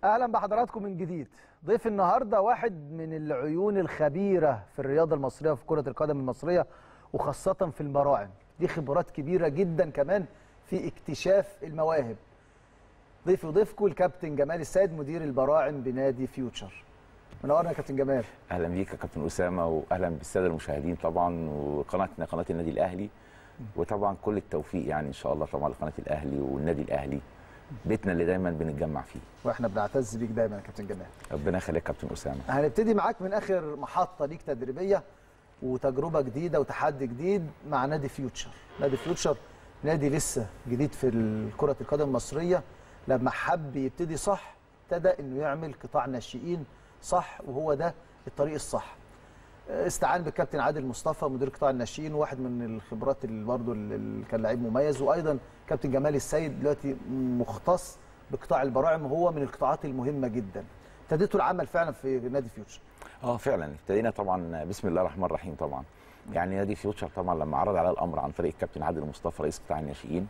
اهلا بحضراتكم من جديد ضيف النهارده واحد من العيون الخبيره في الرياضه المصريه وفي كره القدم المصريه وخاصه في المراعم دي خبرات كبيره جدا كمان في اكتشاف المواهب ضيفي وضيفكم الكابتن جمال السيد مدير البراعم بنادي فيوتشر منورنا يا كابتن جمال اهلا بيك يا كابتن اسامه واهلا بالساده المشاهدين طبعا وقناتنا قناه النادي الاهلي وطبعا كل التوفيق يعني ان شاء الله طبعا لقناه الاهلي والنادي الاهلي بيتنا اللي دايما بنتجمع فيه واحنا بنعتز بيك دايما يا كابتن جمال ربنا يخليك كابتن اسامه هنبتدي معاك من اخر محطه ليك تدريبيه وتجربه جديده وتحدي جديد مع نادي فيوتشر نادي فيوتشر نادي لسه جديد في كره القدم المصريه لما حب يبتدي صح ابتدى انه يعمل قطاع ناشئين صح وهو ده الطريق الصح استعان بالكابتن عادل مصطفى مدير قطاع الناشئين واحد من الخبرات اللي برضه اللي كان لعيب مميز وايضا كابتن جمال السيد دلوقتي مختص بقطاع البراعم وهو من القطاعات المهمه جدا ابتديتوا العمل فعلا في نادي فيوتشر اه فعلا ابتدينا طبعا بسم الله الرحمن الرحيم طبعا يعني نادي فيوتشر طبعا لما عرض على الامر عن طريق الكابتن عادل مصطفى رئيس قطاع الناشئين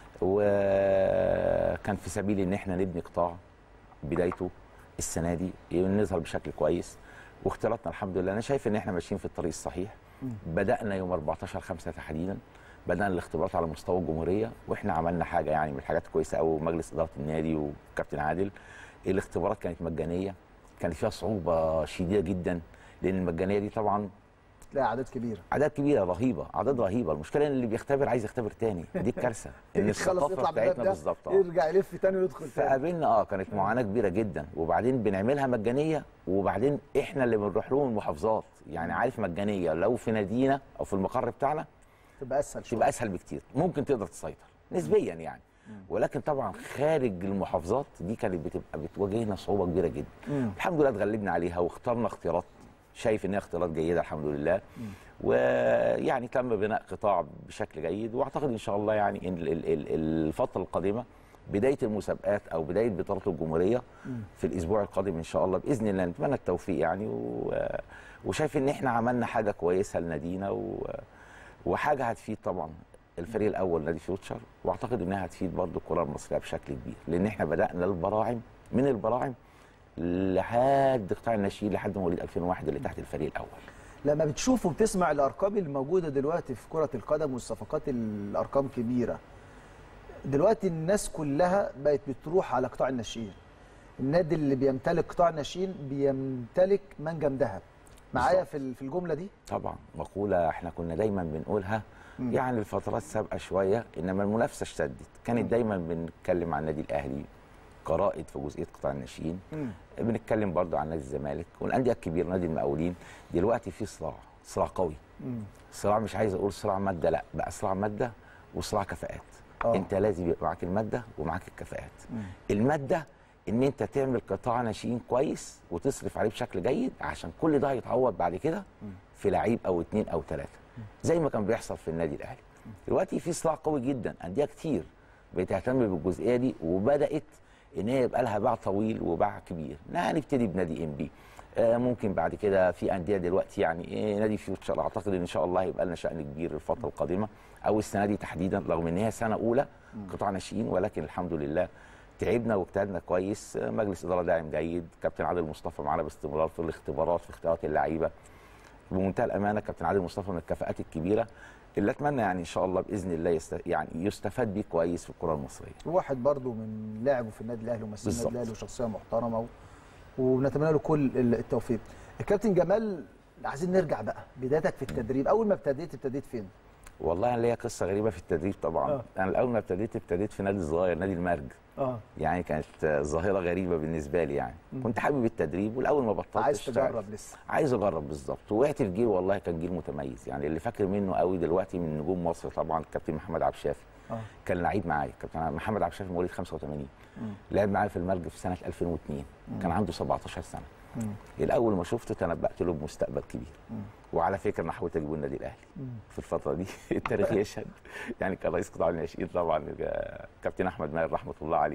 وكان في سبيل ان احنا نبني قطاع بدايته السنه دي نظهر بشكل كويس واختياراتنا الحمد لله انا شايف ان احنا ماشيين في الطريق الصحيح بدانا يوم 14 5 تحديدا بدانا الاختبارات على مستوى الجمهوريه واحنا عملنا حاجه يعني من الحاجات الكويسه قوي مجلس اداره النادي وكابتن عادل الاختبارات كانت مجانيه كانت فيها صعوبه شديده جدا لان المجانيه دي طبعا لا اعداد كبيره اعداد كبيره رهيبه اعداد رهيبه المشكله ان اللي بيختبر عايز يختبر تاني دي الكارثه ان الثقافه بتاعتنا بالظبط يرجع يلف تاني ويدخل فقابلنا اه كانت معاناه كبيره جدا وبعدين بنعملها مجانيه وبعدين احنا اللي بنروح لهم المحافظات يعني عارف مجانيه لو في نادينا او في المقر بتاعنا تبقى اسهل شويه تبقى اسهل بكتير ممكن تقدر تسيطر نسبيا يعني ولكن طبعا خارج المحافظات دي كانت بتبقى بتواجهنا صعوبه كبيره جدا مم. الحمد لله اتغلبنا عليها واخترنا اختيارات شايف انها اختيارات جيده الحمد لله مم. ويعني تم بناء قطاع بشكل جيد واعتقد ان شاء الله يعني ان الفتره القادمه بدايه المسابقات او بدايه بطولات الجمهوريه في الاسبوع القادم ان شاء الله باذن الله نتمنى التوفيق يعني و... وشايف ان احنا عملنا حاجه كويسه لنادينا و... وحاجه هتفيد طبعا الفريق الاول نادي فيوتشر واعتقد انها هتفيد برضه الكره المصريه بشكل كبير لان احنا بدانا البراعم من البراعم لحد قطاع الناشئين لحد مواليد 2001 اللي تحت الفريق الاول لما بتشوف وبتسمع الارقام اللي موجوده دلوقتي في كره القدم والصفقات الارقام كبيره دلوقتي الناس كلها بقت بتروح على قطاع الناشئين النادي اللي بيمتلك قطاع الناشئين بيمتلك منجم ذهب معايا في في الجمله دي طبعا مقوله احنا كنا دايما بنقولها مم. يعني الفترات سابقه شويه انما المنافسه اشتدت كانت مم. دايما بنتكلم عن النادي الاهلي كرائد في جزئيه قطاع الناشئين بنتكلم برضو عن نادي الزمالك والانديه الكبيره نادي المقاولين دلوقتي في صراع صراع قوي مم. صراع مش عايز اقول صراع ماده لا بقى صراع ماده وصراع كفاءات أوه. انت لازم يبقى معاك الماده ومعاك الكفاءات مم. الماده ان انت تعمل قطاع ناشئين كويس وتصرف عليه بشكل جيد عشان كل ده هيتعوض بعد كده في لعيب او اثنين او ثلاثه زي ما كان بيحصل في النادي الاهلي دلوقتي في صراع قوي جدا انديه كتير بتهتم بالجزئيه دي وبدات ان هي يبقى لها باع طويل وباع كبير هنبتدي بنادي ام بي آه ممكن بعد كده في انديه دلوقتي يعني إيه نادي فيوتشر اعتقد ان شاء الله هيبقى لنا شان كبير الفتره القادمه او السنه دي تحديدا رغم ان هي سنه اولى قطاع ناشئين ولكن الحمد لله تعبنا واجتهدنا كويس مجلس اداره داعم جيد كابتن عادل مصطفى معانا باستمرار في الاختبارات في اختيارات اللعيبه بمنتهى الامانه كابتن عادل مصطفى من الكفاءات الكبيره اللي اتمنى يعني ان شاء الله باذن الله يست... يعني يستفاد بيه كويس في الكره المصريه. واحد برضو من لاعبه في النادي الاهلي ومثل النادي الاهلي وشخصيه محترمه و... ونتمنى له كل التوفيق. الكابتن جمال عايزين نرجع بقى بدايتك في التدريب اول ما ابتديت ابتديت فين؟ والله انا ليا قصه غريبه في التدريب طبعا آه. انا اول ما ابتديت ابتديت في نادي صغير نادي المرج اه يعني كانت ظاهره غريبه بالنسبه لي يعني م. كنت حابب التدريب والاول ما بطلت عايز تجرب لسه عايز اجرب بالظبط وقعت في جيل والله كان جيل متميز يعني اللي فاكر منه قوي دلوقتي من نجوم مصر طبعا الكابتن محمد عبد الشافي آه. كان لعيب معايا كابتن محمد عبد الشافي مواليد 85 لعب معايا في المرج في سنه 2002 م. كان عنده 17 سنه مم. الاول ما شفته تنبأت له بمستقبل كبير مم. وعلى فكره انا حاولت اجيبه النادي الاهلي مم. في الفتره دي التاريخ يشهد يعني كان رئيس قطاع الناشئين طبعا كابتن احمد ماهر رحمه الله عليه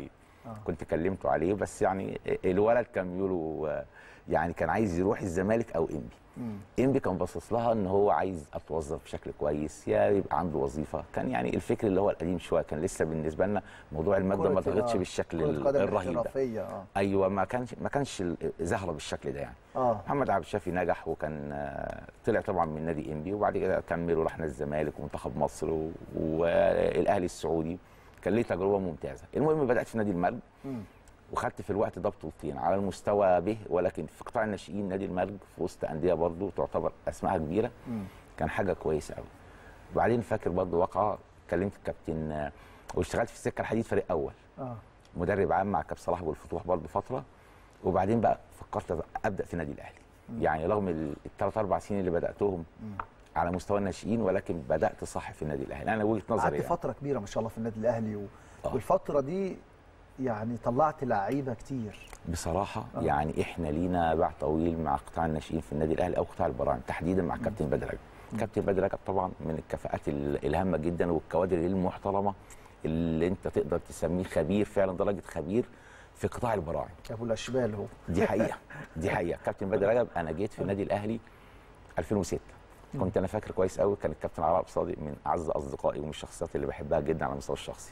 كنت كلمته عليه بس يعني الولد كان بيقولوا آه، يعني كان عايز يروح الزمالك او انبي انبي كان باصص لها ان هو عايز اتوظف بشكل كويس يا يبقى عنده وظيفه كان يعني الفكر اللي هو القديم شويه كان لسه بالنسبه لنا موضوع الماده ما كرة- ضغطش آه، بالشكل كرة ال- القدم الرهيب ده الاحترافية، اه ايوه ما كانش ما كانش ال- ظاهره بالشكل ده يعني اه محمد عبد الشافي نجح وكان آه، طلع طبعا من نادي انبي وبعد كده كمل وراح نادي الزمالك ومنتخب مصر و- والاهلي السعودي كان ليه تجربه ممتازه المهم بدات في نادي المرج مم. وخدت في الوقت ده بطولتين على المستوى به ولكن في قطاع الناشئين نادي المرج في وسط انديه برضه تعتبر اسمائها كبيره مم. كان حاجه كويسه قوي وبعدين فاكر برضه واقعه كلمت الكابتن آه، واشتغلت في السكه الحديد فريق اول اه مدرب عام مع كابتن صلاح ابو الفتوح برضه فتره وبعدين بقى فكرت ابدا في النادي الاهلي يعني رغم الثلاث اربع سنين اللي بداتهم على مستوى الناشئين ولكن بدات صح في النادي الاهلي انا وجهه نظري قعدت يعني. فتره كبيره ما شاء الله في النادي الاهلي و... آه. والفتره دي يعني طلعت لعيبه كتير بصراحه آه. يعني احنا لينا باع طويل مع قطاع الناشئين في النادي الاهلي او قطاع البراعم تحديدا مع كابتن بدر رجب كابتن بدر رجب طبعا من الكفاءات ال- الهامه جدا والكوادر المحترمه اللي انت تقدر تسميه خبير فعلا درجه خبير في قطاع البراعم ابو الاشبال هو دي حقيقه دي حقيقه كابتن بدر رجب انا جيت في النادي الاهلي 2006 كنت انا فاكر كويس قوي كان الكابتن علاء صادق من اعز اصدقائي ومن الشخصيات اللي بحبها جدا على المستوى الشخصي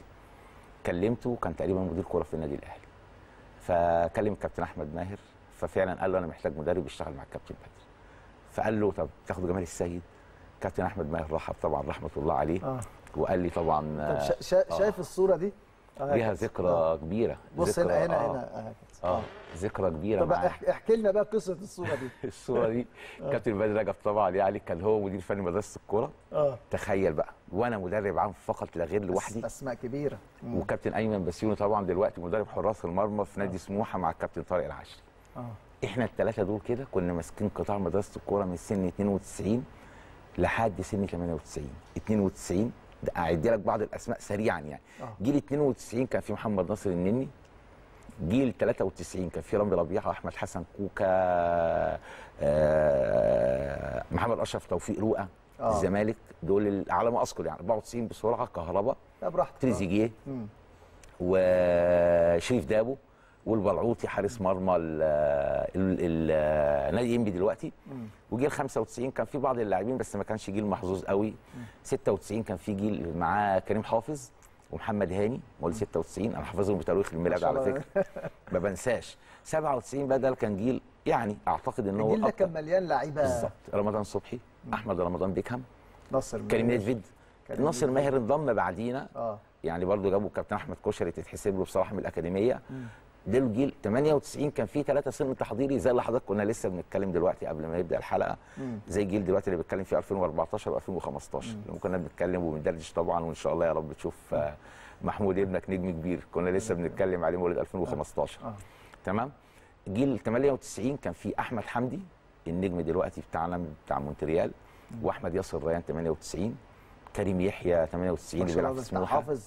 كلمته كان تقريبا مدير كوره في النادي الاهلي فكلم الكابتن احمد ماهر ففعلا قال له انا محتاج مدرب يشتغل مع الكابتن بدر فقال له طب تاخد جمال السيد كابتن احمد ماهر رحب طبعا رحمه الله عليه اه وقال لي طبعا طب آه، شا... شا... شايف الصوره دي آه، ليها آه. ذكرى كبيره بص ذكرى هنا هنا آه، هنا آه. اه ذكرى كبيره طب معاه. احكي, احكي لنا بقى قصه الصوره دي الصوره دي كابتن بدر رجب طبعا يعني كان هو مدير فني مدرسه الكوره اه تخيل بقى وانا مدرب عام فقط لا غير لوحدي اسماء كبيره مم. وكابتن ايمن بسيوني طبعا دلوقتي مدرب حراس المرمى في نادي سموحه مع الكابتن طارق العشري اه احنا الثلاثه دول كده كنا ماسكين قطاع مدرسه الكوره من سن 92 لحد سن 98 92 ده اعد لك بعض الاسماء سريعا يعني آه. جيل 92 كان في محمد ناصر النني جيل 93 كان في رامي ربيعه واحمد حسن كوكا آه، محمد اشرف توفيق رؤى آه. الزمالك دول ال- على ما اذكر يعني 94 بسرعه كهرباء لا براحتك آه. تريزيجيه مم. وشريف دابو والبلعوطي حارس مرمى ال- ال- ال- نادي انبي دلوقتي مم. وجيل 95 كان في بعض اللاعبين بس ما كانش جيل محظوظ قوي 96 كان في جيل معاه كريم حافظ ومحمد هاني مواليد 96 انا حافظهم بتاريخ الميلاد ما شاء على الله. فكره ما بنساش 97 بقى ده كان جيل يعني اعتقد ان هو الجيل ده أكتر. كان مليان لعيبه بالظبط رمضان صبحي احمد رمضان بيكهام نصر كريم ماهر. نيدفيد كريم ناصر نيدفيد. ماهر انضم بعدينا اه يعني برضو جابوا الكابتن احمد كشري تتحسب له بصراحه من الاكاديميه ده الجيل 98 كان فيه ثلاثه سن تحضيري زي اللي حضرتك كنا لسه بنتكلم دلوقتي قبل ما نبدا الحلقه مم. زي الجيل دلوقتي اللي بيتكلم فيه 2014 و2015 لما كنا بنتكلم وبندردش طبعا وان شاء الله يا رب تشوف آه، محمود ابنك نجم كبير كنا لسه بنتكلم عليه مولد 2015 آه. تمام جيل 98 كان فيه احمد حمدي النجم دلوقتي بتاعنا بتاع مونتريال واحمد ياسر ريان 98 كريم يحيى 98 ما اللي شاء بيلعب الله في ده انت سموحه حافظ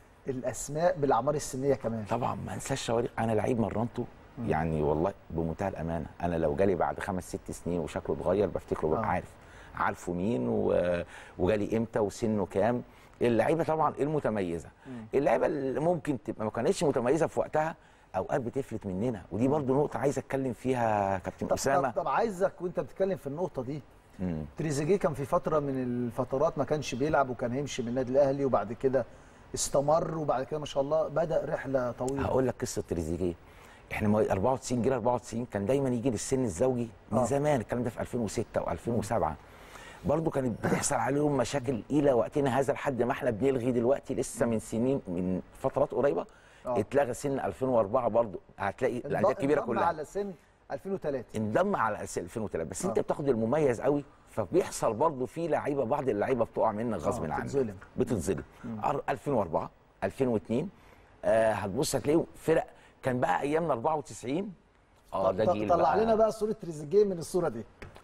الاسماء بالاعمار السنيه كمان طبعا ما انساش شوارع انا لعيب مرنته يعني والله بمنتهى الامانه انا لو جالي بعد خمس ست سنين وشكله اتغير بفتكره ببقى آه. عارف عارفه مين و... وجالي امتى وسنه كام اللعيبه طبعا المتميزه اللعيبه اللي ممكن تبقى ما كانتش متميزه في وقتها اوقات بتفلت مننا ودي برضو نقطه عايز اتكلم فيها كابتن طب, اسامه طب, طب عايزك وانت بتتكلم في النقطه دي مم. تريزيجيه كان في فتره من الفترات ما كانش بيلعب وكان هيمشي من النادي الاهلي وبعد كده استمر وبعد كده ما شاء الله بدا رحله طويله هقول لك قصه تريزيجيه احنا مواليد 94 جيل 94 كان دايما يجي للسن الزوجي من آه. زمان الكلام ده في 2006 و2007 برضه كانت بتحصل عليهم مشاكل الى وقتنا هذا لحد ما احنا بنلغي دلوقتي لسه من سنين من فترات قريبه آه. اتلغى سن 2004 برضه هتلاقي الانديه الكبيره انضم كلها على سن 2003 انضم على اساس 2003 بس آه. انت بتاخد المميز قوي فبيحصل برضه في لعيبه بعض اللعيبه بتقع منك غصب آه، عنك بتتظلم. بتتظلم أر- 2004 2002 آه هتبص هتلاقيهم فرق كان بقى ايامنا 94 اه ده ط- جيل طلع بقى لنا بقى صوره تريزيجيه من الصوره دي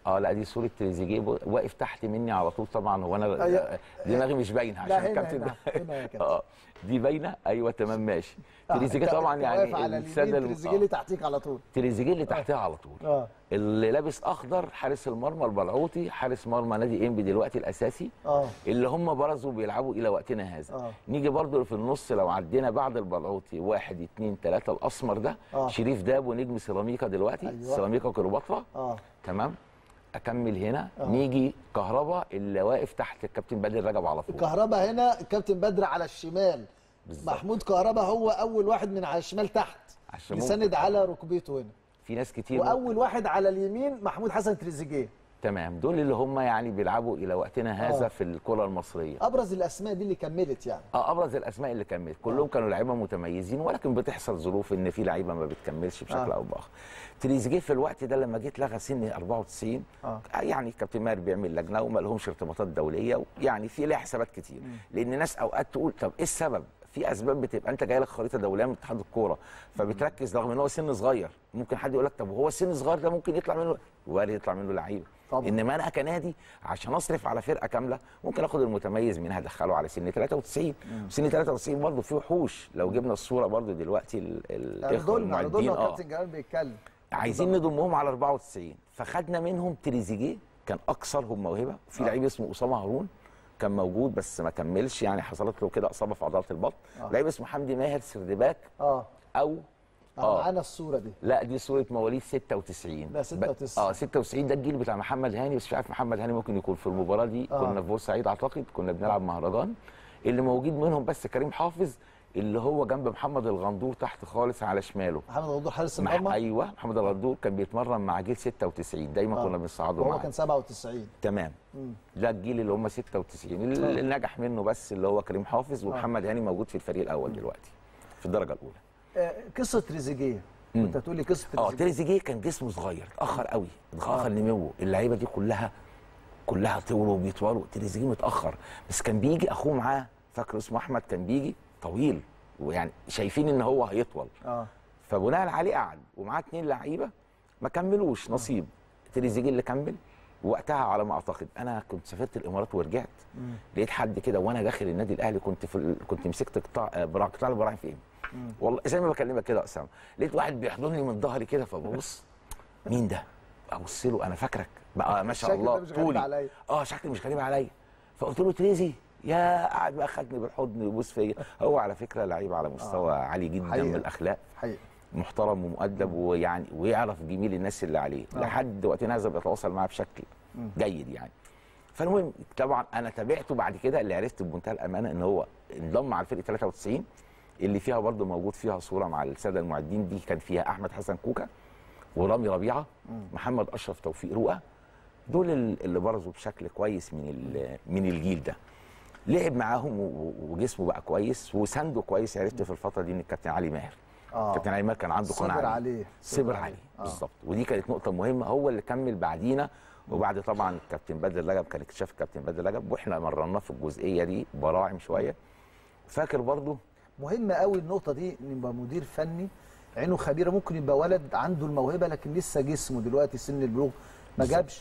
اه لا دي صوره تريزيجيه بو- واقف تحت مني على طول طبعا هو انا أيوة. دماغي مش باينه لا عشان هنا الكابتن هنا ده هنا يا كابتن اه دي باينه ايوه تمام ماشي آه، تريزيجيه أنت- طبعا أنت يعني واقف على الساده اليمين الم- تريزيجيه اللي تحتيك على طول تريزيجيه اللي تحتها على طول اه اللي لابس اخضر حارس المرمى البلعوطي حارس مرمى نادي انبي دلوقتي الاساسي اه اللي هم برزوا بيلعبوا الى وقتنا هذا آه. نيجي برضو في النص لو عدينا بعد البلعوطي واحد اتنين تلاته الاسمر ده آه. شريف داب ونجم سيراميكا دلوقتي أيوة. سيراميكا كليوباترا اه تمام اكمل هنا آه. نيجي كهربا اللي واقف تحت الكابتن بدر رجب على طول كهربا هنا الكابتن بدر على الشمال بالظبط. محمود كهربا هو اول واحد من على الشمال تحت عشان يسند على ركبته هنا في ناس كتير واول واحد على اليمين محمود حسن تريزيجيه تمام دول اللي هم يعني بيلعبوا الى وقتنا هذا آه. في الكره المصريه ابرز الاسماء دي اللي كملت يعني اه ابرز الاسماء اللي كملت كلهم كانوا لعيبه متميزين ولكن بتحصل ظروف ان في لعيبه ما بتكملش بشكل آه. او باخر تريزيجيه في الوقت ده لما جيت لغى سن 94 آه. يعني كابتن ماهر بيعمل لجنه وما لهمش ارتباطات دوليه يعني في لها حسابات كتير لان ناس اوقات تقول طب ايه السبب في اسباب بتبقى انت جاي لك خريطه دوليه من اتحاد الكوره فبتركز رغم ان هو سن صغير ممكن حد يقول لك طب هو السن الصغير ده ممكن يطلع منه وارد يطلع منه لعيبه طبعا. انما انا كنادي عشان اصرف على فرقه كامله ممكن اخد المتميز منها ادخله على سن 93 سن 93 برضه في وحوش لو جبنا الصوره برضه دلوقتي ال- الاخوه رضولنا المعدين رضولنا اه وكابتن جمال بيتكلم عايزين نضمهم على 94 فخدنا منهم تريزيجيه كان اكثرهم موهبه وفي آه. لعيب اسمه اسامه هارون كان موجود بس ما كملش يعني حصلت له كده اصابه في عضله البطن آه. لعيب اسمه حمدي ماهر سردباك اه او اه معانا الصوره دي لا دي صوره مواليد 96 لا، 96. اه 96 ده الجيل بتاع محمد هاني بس مش عارف محمد هاني ممكن يكون في المباراه دي آه. كنا في بورسعيد اعتقد كنا بنلعب مهرجان اللي موجود منهم بس كريم حافظ اللي هو جنب محمد الغندور تحت خالص على شماله محمد غدور حارس مع المرمى ايوه محمد الغندور كان بيتمرن مع جيل 96 دايما آه. كنا بنصعده وهو معاه كان 97 تمام مم. ده الجيل اللي هم 96 اللي اللي نجح منه بس اللي هو كريم حافظ ومحمد هاني موجود في الفريق الاول دلوقتي في الدرجه الاولى آه قصه تريزيجيه مم. كنت هتقول لي قصه اه تريزيجيه تريزيجيه كان جسمه صغير اتاخر قوي اتاخر نموه اللعيبه دي كلها كلها طولوا وبيطولوا تريزيجيه متاخر بس كان بيجي اخوه معاه فاكر اسمه احمد كان بيجي طويل ويعني شايفين ان هو هيطول اه فبناء عليه قعد ومعاه اتنين لعيبه ما كملوش نصيب تريزيجيه اللي كمل وقتها على ما اعتقد انا كنت سافرت الامارات ورجعت لقيت حد كده وانا داخل النادي الاهلي كنت في ال... كنت مسكت قطاع آه، برا قطاع البراعم فين والله زي ما بكلمك كده يا اسامه لقيت واحد بيحضني من ظهري كده فببص مين ده ابص له انا فاكرك بقى ما شاء الشكل ده الله مش غريب عليا. اه شكل مش غريب عليا فقلت له تريزي يا قعد بقى خدني بالحضن ويبوس فيا هو على فكره لعيب على مستوى عالي جدا حقيقة. من الاخلاق حقيقي محترم ومؤدب ويعني ويعرف جميل الناس اللي عليه آه. لحد وقتنا هذا بيتواصل معاه بشكل جيد يعني فالمهم طبعا انا تابعته بعد كده اللي عرفت بمنتهى الامانه ان هو انضم على فرقه 93 اللي فيها برضه موجود فيها صوره مع الساده المعدين دي كان فيها احمد حسن كوكا ورامي ربيعه محمد اشرف توفيق رؤى دول ال- اللي برزوا بشكل كويس من ال- من الجيل ده لعب معاهم و- و- وجسمه بقى كويس وسنده كويس عرفت في الفتره دي ان الكابتن علي ماهر اه كابتن علي ماهر كان عنده صبر قناعه عليه صبر عليه آه. بالظبط ودي كانت نقطه مهمه هو اللي كمل بعدينا وبعد طبعا الكابتن بدر رجب كان اكتشاف الكابتن بدر رجب واحنا مرناه في الجزئيه دي براعم شويه فاكر برضو مهم قوي النقطه دي ان يبقى مدير فني عينه خبيره ممكن يبقى ولد عنده الموهبه لكن لسه جسمه دلوقتي سن البلوغ ما بالظبط. جابش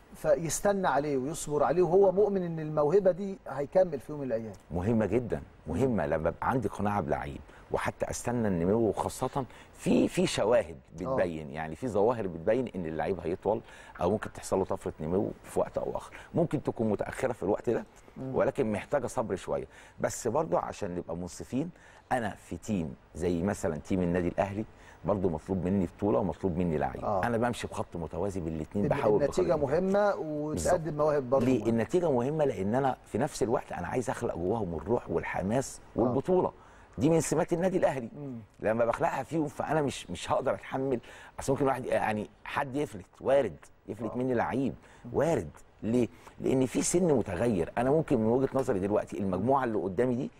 فيستنى عليه ويصبر عليه وهو مؤمن ان الموهبه دي هيكمل في يوم من الايام مهمه جدا مهمه لما يبقى عندي قناعه بلعيب وحتى استنى النمو وخاصه في في شواهد بتبين يعني في ظواهر بتبين ان اللعيب هيطول او ممكن تحصل له طفره نمو في وقت او اخر ممكن تكون متاخره في الوقت ده ولكن محتاجه صبر شويه بس برضو عشان نبقى منصفين انا في تيم زي مثلا تيم النادي الاهلي برضو مطلوب مني بطوله ومطلوب مني لعيب آه. انا بمشي بخط متوازي بالاثنين بحاول النتيجه بقدر الإمكان. مهمه وتقدم مواهب برضه ليه مهمة. النتيجه مهمه لان انا في نفس الوقت انا عايز اخلق جواهم الروح والحماس والبطوله دي من سمات النادي الاهلي لما بخلقها فيهم فانا مش مش هقدر اتحمل اصل ممكن واحد يعني حد يفلت وارد يفلت مني لعيب وارد ليه لان في سن متغير انا ممكن من وجهه نظري دلوقتي المجموعه اللي قدامي دي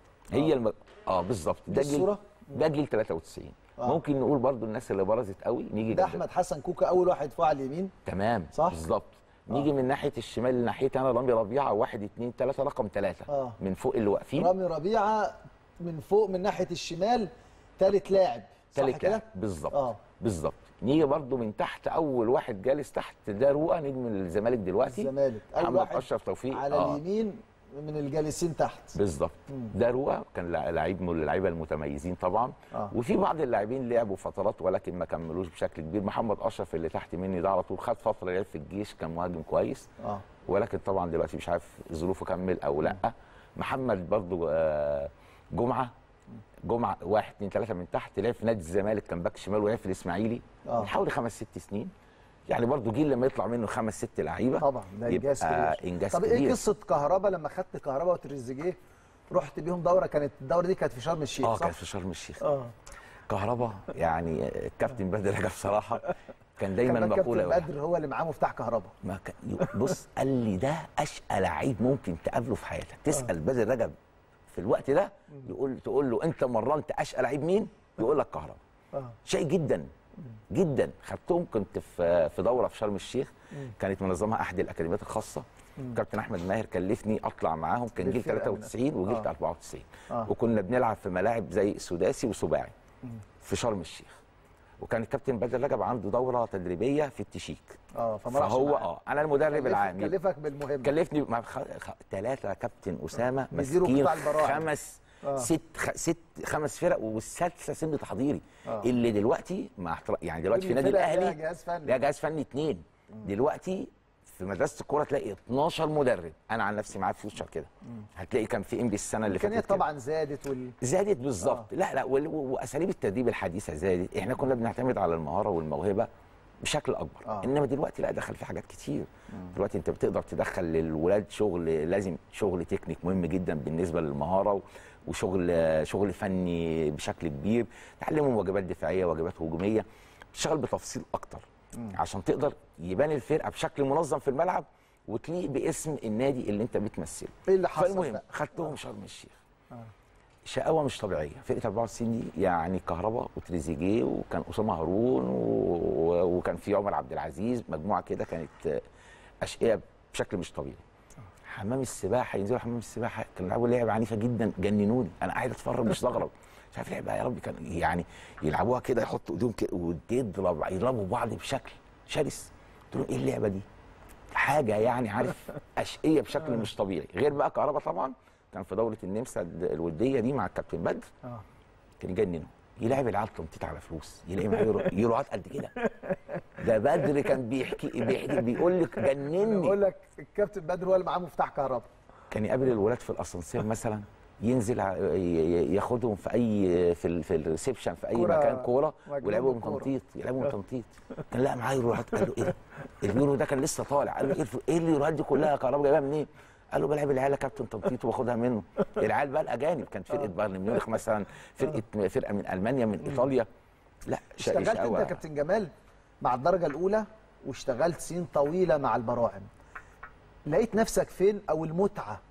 هي الم... اه بالظبط ده جيل الصورة؟ ده جيل 93 آه. ممكن نقول برضو الناس اللي برزت قوي نيجي ده جنب- احمد حسن كوكا اول واحد فوق على اليمين تمام صح؟ بالظبط نيجي من ناحيه الشمال لناحيتي انا رامي ربيعه واحد اتنين تلاته رقم ثلاثه آه. من فوق اللي واقفين رامي ربيعه من فوق من ناحيه الشمال ثالث لاعب صح تالت كده لاعب بالظبط آه. بالظبط نيجي برضو من تحت اول واحد جالس تحت ده رؤى نجم الزمالك دلوقتي الزمالك اول محمد واحد اشرف توفيق على آه. اليمين من الجالسين تحت بالظبط ده رؤى كان لع- لعيب من اللعيبه المتميزين طبعا آه. وفي بعض اللاعبين لعبوا فترات ولكن ما كملوش بشكل كبير محمد اشرف اللي تحت مني ده على طول خد فتره لعب في الجيش كان مهاجم كويس اه ولكن طبعا دلوقتي مش عارف ظروفه كمل او لا محمد برضو آه، جمعه جمعه واحد اثنين ثلاثه من تحت لعب في نادي الزمالك كان باك شمال ولعب في الاسماعيلي آه. من حوالي خمس ست سنين يعني برضو جيل لما يطلع منه خمس ست لعيبه طبعا ده انجاز يبقى كبير انجاز طب كبير ايه قصه كهربا لما خدت كهربا وتريزيجيه رحت بيهم دوره كانت الدوره دي كانت في شرم الشيخ اه صح؟ كان في شرم الشيخ اه كهربا يعني الكابتن بدر رجب بصراحه كان دايما كمان مقوله كابتن يقولها. بدر هو اللي معاه مفتاح كهربا ما كان بص قال لي ده اشقى لعيب ممكن تقابله في حياتك تسال بدر رجب في الوقت ده يقول تقول له انت مرنت اشقى لعيب مين يقول لك كهربا اه شيء جدا جدا خدتهم كنت في في دوره في شرم الشيخ كانت منظمها احد الاكاديميات الخاصه كابتن احمد ماهر كلفني اطلع معاهم كان جيل بالفرقة من- 93 وجيل آه. 94 آه. وكنا بنلعب في ملاعب زي سداسي وسباعي في شرم الشيخ وكان الكابتن بدر رجب عنده دوره تدريبيه في التشيك اه فما راحش فهو معاه. اه انا المدرب كلفك- العام يبقى كلفك بالمهم كلفني مع خ... خ... ثلاثة كابتن أسامة بيديروا ماسكين قطاع البراعم. خمس آه. ست خ... ست خمس فرق والسادسة سن تحضيري آه. اللي دلوقتي مع احترام يعني دلوقتي في كل نادي فرقة لها الأهلي جهاز فني. لها جهاز فني اتنين دلوقتي في مدرسة الكورة تلاقي 12 مدرب أنا عن نفسي معايا فيوتشر كده هتلاقي كان في إنبي السنة اللي فاتت الامكانيات كده. طبعا زادت وال زادت بالظبط لا لا وال- و- واساليب التدريب الحديثه زادت احنا كنا بنعتمد على المهاره والموهبه بشكل اكبر آه. آه. انما دلوقتي لا دخل في حاجات كتير دلوقتي انت بتقدر تدخل للولاد شغل لازم شغل تكنيك مهم جدا بالنسبه للمهاره و- وشغل شغل فني بشكل كبير تعلمهم واجبات دفاعيه واجبات هجوميه تشتغل بتفصيل اكتر عشان تقدر يبان الفرقه بشكل منظم في الملعب وتليق باسم النادي اللي انت بتمثله ايه اللي حصل فالمهم بقى؟ خدتهم شرم الشيخ شقاوه مش طبيعيه فرقه 94 دي يعني كهربا وتريزيجيه وكان اسامه هارون و... و- وكان في عمر عبد العزيز مجموعه كده كانت آه، اشقياء بشكل مش طبيعي حمام السباحه ينزلوا حمام السباحه كانوا بيلعبوا لعبه عنيفه جدا جننوني انا قاعد اتفرج مستغرب مش عارف لعبه يا رب كان يعني يلعبوها كده يحطوا ايديهم كده ويضرب يضربوا بعض بشكل شرس قلت لهم ايه اللعبه دي؟ حاجه يعني عارف اشقيه بشكل مش طبيعي غير بقى كهربا طبعا كان في دوره النمسا الوديه دي مع الكابتن بدر اه كان يجننه يلعب العيال تنطيط على فلوس يلاقي معاه يورو- يوروهات قد كده ده بدر كان بيحكي, بيحكي بيقول لك جنني بقول لك الكابتن بدر هو اللي معاه مفتاح كهربا كان يقابل الولاد في الاسانسير مثلا ينزل ع- ي- ي- ياخدهم في اي في ال- في الريسبشن في اي كورة- مكان كوره مجنون ويلعبهم بالكورة. تنطيط يلعبهم تنطيط كان لا معاه يوروهات قال له ايه ده؟ اليورو ده كان لسه طالع قال له ايه الف- ايه اليوروهات دي كلها كهربا جايبها منين؟ قال له بلعب العيال يا كابتن تنطيط وباخدها منه العيال بقى الاجانب كانت فرقه بايرن ميونخ مثلا فرقه فرقه من المانيا من ايطاليا لا شا- اشتغلت انت شقاوة. يا كابتن جمال مع الدرجه الاولى واشتغلت سنين طويله مع البراعم لقيت نفسك فين او المتعه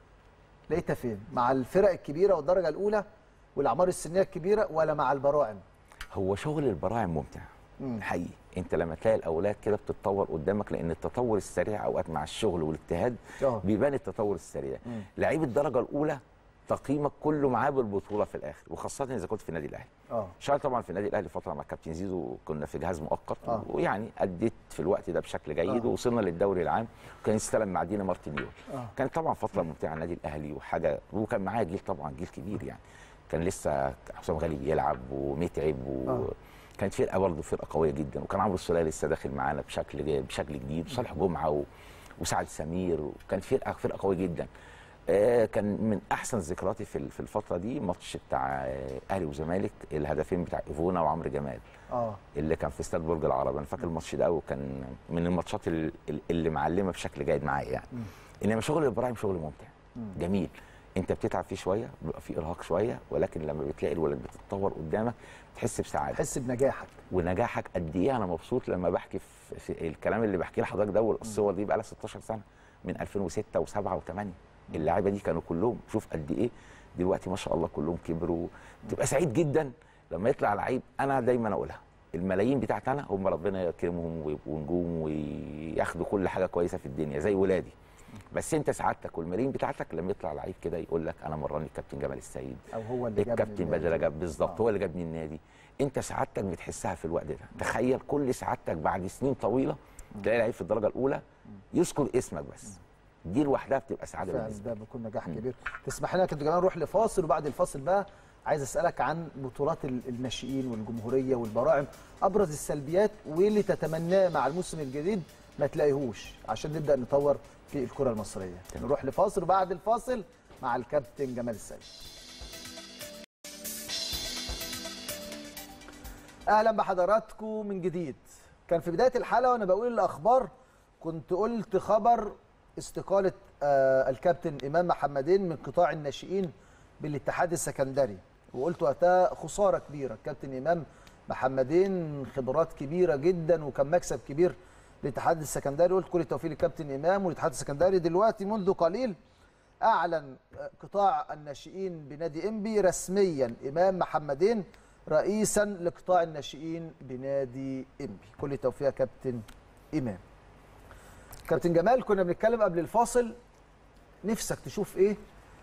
لقيتها فين مع الفرق الكبيره والدرجه الاولى والاعمار السنيه الكبيره ولا مع البراعم هو شغل البراعم ممتع حقيقي انت لما تلاقي الاولاد كده بتتطور قدامك لان التطور السريع اوقات مع الشغل والاجتهاد آه. بيبان التطور السريع لعيب الدرجه الاولى تقييمك كله معاه بالبطوله في الاخر وخاصه اذا كنت في النادي الاهلي اه اشتغلت طبعا في النادي الاهلي فتره مع كابتن زيزو كنا في جهاز مؤقت آه. ويعني اديت في الوقت ده بشكل جيد آه. ووصلنا للدوري العام وكان استلم مع دينا مارتينيول آه. كانت طبعا فتره ممتعه على النادي الاهلي وحاجه وكان معايا جيل طبعا جيل كبير يعني كان لسه حسام غالي بيلعب ومتعب و... آه. كانت فرقه برضه فرقه قويه جدا وكان عمرو السوليه لسه داخل معانا بشكل بشكل جديد وصالح جمعه و... وسعد سمير وكانت فرقه فرقه قويه جدا آه، كان من احسن ذكرياتي في ال- في الفتره دي ماتش بتاع آه، اهلي وزمالك الهدفين بتاع ايفونا وعمرو جمال اه اللي كان في استاد برج العرب انا فاكر الماتش ده وكان من الماتشات ال- ال- اللي معلمه بشكل جيد معايا يعني انما شغل ابراهيم شغل ممتع جميل انت بتتعب فيه شويه بيبقى فيه ارهاق شويه ولكن لما بتلاقي الولد بتتطور قدامك بتحس بسعاده تحس بنجاحك ونجاحك قد ايه انا مبسوط لما بحكي في, في الكلام اللي بحكيه لحضرتك ده والصور دي بقى لها 16 سنه من 2006 و7 و8 اللعيبه دي كانوا كلهم شوف قد ايه دلوقتي ما شاء الله كلهم كبروا تبقى سعيد جدا لما يطلع لعيب انا دايما اقولها الملايين بتاعت انا هم ربنا يكرمهم ويبقوا نجوم وياخدوا كل حاجه كويسه في الدنيا زي ولادي بس انت سعادتك والمرين بتاعتك لما يطلع لعيب كده يقول لك انا مراني الكابتن جمال السيد او هو اللي جاب الكابتن بدر رجب بالظبط آه. هو اللي جابني النادي انت سعادتك بتحسها في الوقت ده تخيل كل سعادتك بعد سنين طويله تلاقي لعيب في الدرجه الاولى يذكر اسمك بس دي لوحدها بتبقى سعاده فعلا بالنسبه ده بيكون نجاح كبير تسمح لنا يا كابتن جمال نروح لفاصل وبعد الفاصل بقى عايز اسالك عن بطولات ال- الناشئين والجمهوريه والبراعم ابرز السلبيات واللي تتمناه مع الموسم الجديد ما تلاقيهوش عشان نبدا نطور في الكره المصريه تمام. نروح لفاصل وبعد الفاصل مع الكابتن جمال السيد اهلا بحضراتكم من جديد كان في بدايه الحلقه وانا بقول الاخبار كنت قلت خبر استقاله آه الكابتن امام محمدين من قطاع الناشئين بالاتحاد السكندري وقلت وقتها خساره كبيره الكابتن امام محمدين خبرات كبيره جدا وكان مكسب كبير للاتحاد السكندري قلت كل التوفيق للكابتن امام والاتحاد السكندري دلوقتي منذ قليل اعلن قطاع الناشئين بنادي انبي رسميا امام محمدين رئيسا لقطاع الناشئين بنادي انبي كل التوفيق يا كابتن امام كابتن جمال كنا بنتكلم قبل الفاصل نفسك تشوف ايه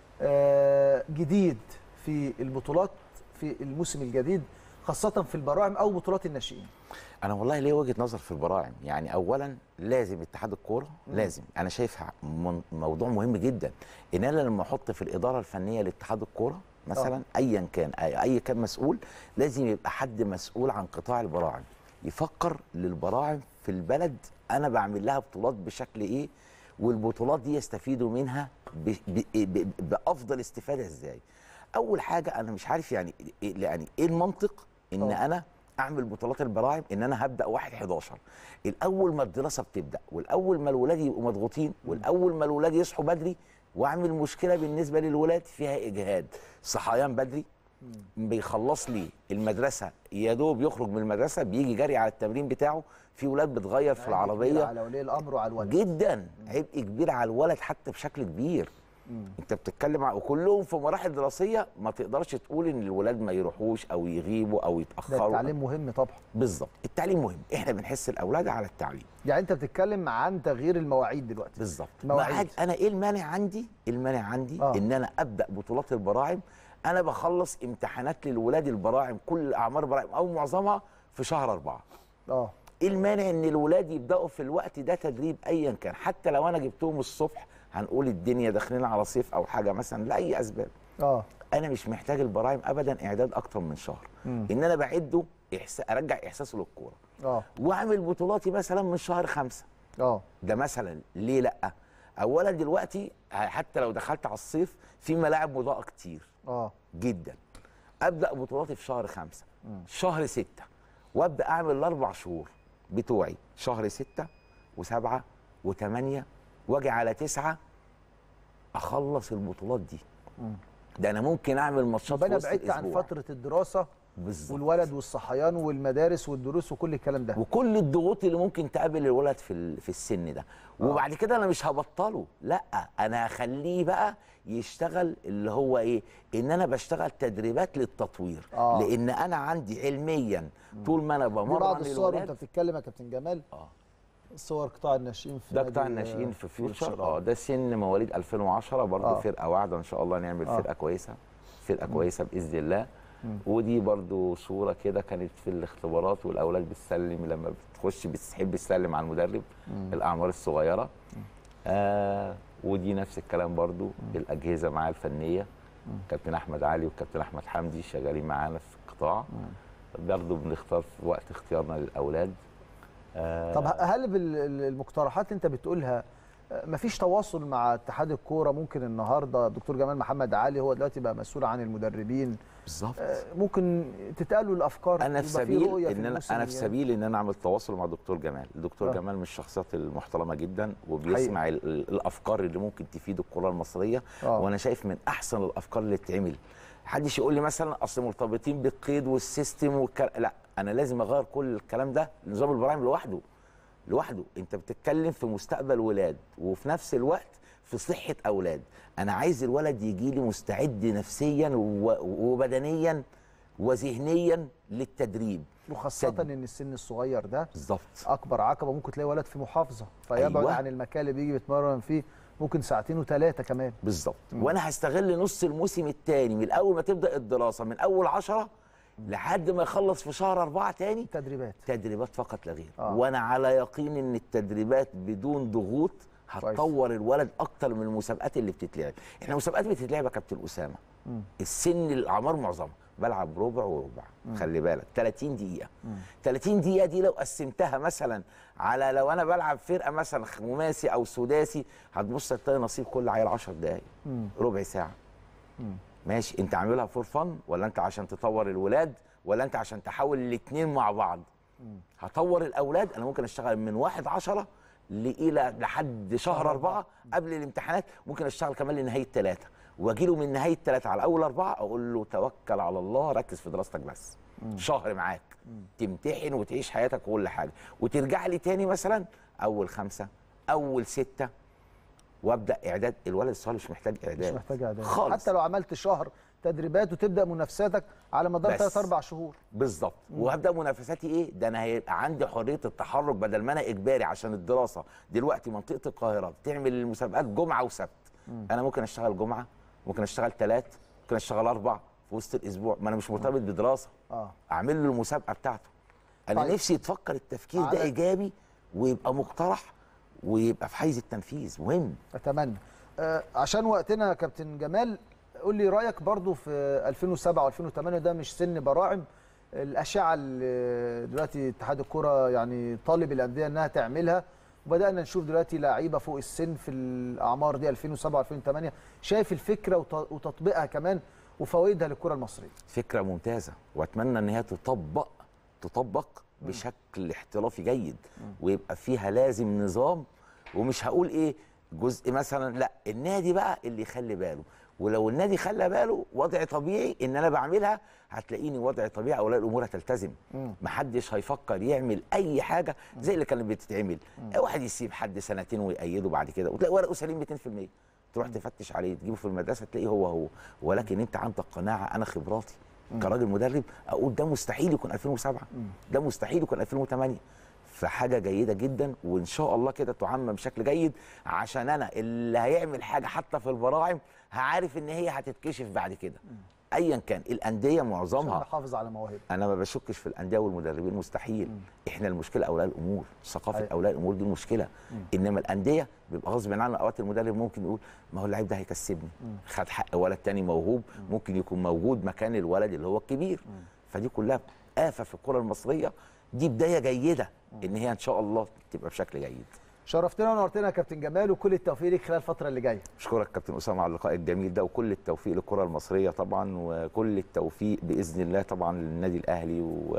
آه جديد في البطولات في الموسم الجديد خاصة في البراعم أو بطولات الناشئين انا والله ليه وجهه نظر في البراعم يعني اولا لازم اتحاد الكوره لازم انا شايفها من موضوع مهم جدا ان انا لما احط في الاداره الفنيه لاتحاد الكوره مثلا ايا كان اي أي كان مسؤول لازم يبقى حد مسؤول عن قطاع البراعم يفكر للبراعم في البلد انا بعمل لها بطولات بشكل ايه والبطولات دي يستفيدوا منها ب ب ب بافضل استفاده ازاي اول حاجه انا مش عارف يعني إيه- يعني ايه المنطق ان آه. انا اعمل بطولات البراعم ان انا هبدا 1 11 الاول ما الدراسه بتبدا والاول ما الولاد يبقوا مضغوطين والاول ما الولاد يصحوا بدري واعمل مشكله بالنسبه للولاد فيها اجهاد صحيان بدري بيخلص لي المدرسه يا دوب يخرج من المدرسه بيجي جري على التمرين بتاعه في ولاد بتغير في كبير العربيه على ولي الأمر وعلى الولد جدا عبء كبير على الولد حتى بشكل كبير انت بتتكلم ع- وكلهم في مراحل دراسيه ما تقدرش تقول ان الولاد ما يروحوش او يغيبوا او ده يتاخروا التعليم مهم طبعا بالظبط التعليم مهم احنا بنحس الاولاد على التعليم يعني أنت بتتكلم عن تغيير المواعيد دلوقتي بالظبط مواعيد. مواعيد انا ايه المانع عندي المانع عندي آه. آه. ان انا ابدا بطولات البراعم انا بخلص امتحانات للولاد البراعم كل اعمار براعم او معظمها في شهر أربعة اه ايه المانع ان الولاد يبداوا في الوقت ده تدريب ايا كان حتى لو انا جبتهم الصبح هنقول الدنيا داخلين على صيف او حاجه مثلا لاي اسباب اه انا مش محتاج البراعم ابدا اعداد اكتر من شهر مم. ان انا بعده إحسا... ارجع احساسه للكوره اه واعمل بطولاتي مثلا من شهر خمسة اه ده مثلا ليه لا اولا دلوقتي حتى لو دخلت على الصيف في ملاعب مضاءه كتير اه جدا ابدا بطولاتي في شهر خمسة شهر ستة وابدا اعمل الاربع شهور بتوعي شهر ستة وسبعة وثمانية واجي على تسعة اخلص البطولات دي ده انا ممكن اعمل ماتشات يبقى في انا وسط بعدت عن الأسبوع. فتره الدراسه بالظبط والولد والصحيان والمدارس والدروس وكل الكلام ده وكل الضغوط اللي ممكن تقابل الولد في ال- في السن ده وبعد كده انا مش هبطله لا انا هخليه بقى يشتغل اللي هو ايه ان انا بشتغل تدريبات للتطوير آه. لان انا عندي علميا طول ما انا دي بمرن بعض الصور وانت الولاد بتتكلم يا كابتن جمال اه صور قطاع الناشئين في ده نادي، قطاع آه، الناشئين في فيوتشر فيوتشر، اه ده سن مواليد 2010 برضه آه. فرقه واعده ان شاء الله نعمل آه. فرقه كويسه فرقه كويسه باذن الله ودي برضو صوره كده كانت في الاختبارات والاولاد بتسلم لما بتخش بتحب تسلم على المدرب الاعمار الصغيره آه ودي نفس الكلام برضو الاجهزه معاه الفنيه كابتن احمد علي والكابتن احمد حمدي شغالين معانا في القطاع برضو بنختار في وقت اختيارنا للاولاد آه طب هل بالمقترحات اللي انت بتقولها آه، مفيش تواصل مع اتحاد الكوره ممكن النهارده الدكتور جمال محمد علي هو دلوقتي بقى مسؤول عن المدربين بالظبط آه، ممكن تتقالوا الافكار انا في يبقى في رؤية سبيل ان انا الموسم انا في الجاي. سبيل ان انا اعمل تواصل مع دكتور جمال الدكتور آه. آه. جمال من الشخصيات المحترمه جدا وبيسمع ال- ال- الافكار اللي ممكن تفيد الكره المصريه آه. وانا شايف من احسن الافكار اللي تتعمل محدش يقول لي مثلا اصل مرتبطين بالقيد والسيستم والك... لا انا لازم اغير كل الكلام ده نظام البراعم لوحده لوحده انت بتتكلم في مستقبل ولاد وفي نفس الوقت في صحه اولاد انا عايز الولد يجي لي مستعد نفسيا و- وبدنيا وذهنيا للتدريب وخاصه سد. ان السن الصغير ده بالظبط اكبر عقبه ممكن تلاقي ولد في محافظه فيبعد أيوة. عن المكان اللي بيجي بيتمرن فيه ممكن ساعتين وثلاثه كمان بالظبط وانا هستغل نص الموسم الثاني من اول ما تبدا الدراسه من اول عشرة لحد ما يخلص في شهر أربعة تاني تدريبات تدريبات فقط لا غير آه. وانا على يقين ان التدريبات بدون ضغوط هتطور الولد اكتر من المسابقات اللي بتتلعب احنا مسابقات بتتلعب يا كابتن اسامه السن الاعمار معظمها بلعب ربع وربع خلي بالك 30 دقيقه 30 دقيقه دي لو قسمتها مثلا على لو انا بلعب فرقه مثلا خماسي او سداسي هتبص تلاقي نصيب كل عيل 10 دقائق ربع ساعه ماشي انت عاملها فور فن ولا انت عشان تطور الولاد ولا انت عشان تحول الاثنين مع بعض هطور الاولاد انا ممكن اشتغل من واحد عشرة الى لحد شهر أربعة قبل الامتحانات ممكن اشتغل كمان لنهايه ثلاثة واجي له من نهايه ثلاثة على اول أربعة اقول له توكل على الله ركز في دراستك بس شهر معاك تمتحن وتعيش حياتك وكل حاجه وترجع لي تاني مثلا اول خمسة اول ستة وابدا اعداد الولد الصغير مش محتاج اعداد مش محتاج اعداد خالص حتى لو عملت شهر تدريبات وتبدا منافساتك على مدار بس. 3 4 شهور بالظبط وهبدا منافساتي ايه ده انا هيبقى عندي حريه التحرك بدل ما انا اجباري عشان الدراسه دلوقتي منطقه القاهره بتعمل المسابقات جمعه وسبت انا ممكن اشتغل جمعه ممكن اشتغل ثلاث ممكن اشتغل اربع في وسط الاسبوع ما انا مش مرتبط بدراسه اه اعمل له المسابقه بتاعته انا طيب. نفسي يتفكر التفكير على- ده ايجابي ويبقى مقترح ويبقى في حيز التنفيذ مهم اتمنى آه عشان وقتنا يا كابتن جمال قول لي رايك برضو في 2007 و2008 ده مش سن براعم الاشعه اللي دلوقتي اتحاد الكره يعني طالب الانديه انها تعملها وبدانا نشوف دلوقتي لعيبه فوق السن في الاعمار دي 2007 و2008 شايف الفكره وت- وتطبيقها كمان وفوائدها للكره المصريه فكره ممتازه واتمنى ان هي تطبق تطبق بشكل احترافي جيد ويبقى فيها لازم نظام ومش هقول ايه جزء مثلا لا النادي بقى اللي يخلي باله ولو النادي خلى باله وضع طبيعي ان انا بعملها هتلاقيني وضع طبيعي اولياء الامور هتلتزم محدش هيفكر يعمل اي حاجه زي اللي كانت بتتعمل واحد يسيب حد سنتين ويأيده بعد كده وتلاقي ورقه سليم 200% تروح تفتش عليه تجيبه في المدرسه تلاقيه هو هو ولكن انت عندك قناعه انا خبراتي كراجل مدرب اقول ده مستحيل يكون 2007 ده مستحيل يكون 2008 فحاجه جيده جدا وان شاء الله كده تعمم بشكل جيد عشان انا اللي هيعمل حاجه حتى في البراعم هعرف ان هي هتتكشف بعد كده ايا كان الانديه عشان معظمها نحافظ على مواهب انا ما بشكش في الانديه والمدربين مستحيل احنا المشكله اولياء الامور ثقافه أيوة. اولياء الامور دي المشكله انما الانديه بيبقى غصب عنه اوقات المدرب ممكن يقول ما هو اللعيب ده هيكسبني خد حق ولد تاني موهوب ممكن يكون موجود مكان الولد اللي هو الكبير فدي كلها آفة في الكرة المصرية دي بداية جيدة إن هي إن شاء الله تبقى بشكل جيد شرفتنا ونورتنا يا كابتن جمال وكل التوفيق ليك خلال الفتره اللي جايه أشكرك كابتن أسامة على اللقاء الجميل ده وكل التوفيق للكرة المصرية طبعا وكل التوفيق بإذن الله طبعا للنادي الأهلي و...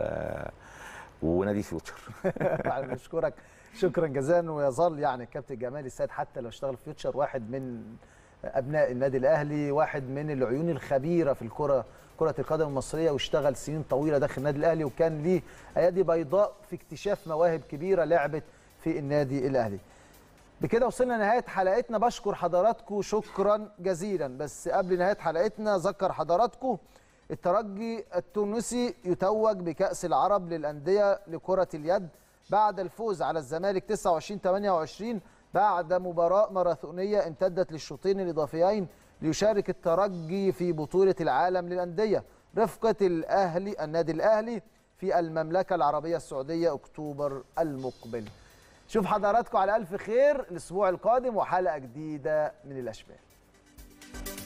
ونادي فيوتشر يعني بشكرك شكرا جزيلا ويظل يعني الكابتن جمال السيد حتى لو اشتغل في فيوتشر واحد من ابناء النادي الاهلي واحد من العيون الخبيره في الكره كره القدم المصريه واشتغل سنين طويله داخل النادي الاهلي وكان ليه ايادي بيضاء في اكتشاف مواهب كبيره لعبت في النادي الاهلي بكده وصلنا لنهايه حلقتنا بشكر حضراتكم شكرا جزيلا بس قبل نهايه حلقتنا ذكر حضراتكم الترجي التونسي يتوج بكأس العرب للأندية لكرة اليد بعد الفوز على الزمالك 29 28 بعد مباراة ماراثونية امتدت للشوطين الإضافيين ليشارك الترجي في بطولة العالم للأندية رفقة الأهلي النادي الأهلي في المملكة العربية السعودية أكتوبر المقبل شوف حضراتكم على ألف خير الأسبوع القادم وحلقة جديدة من الأشبال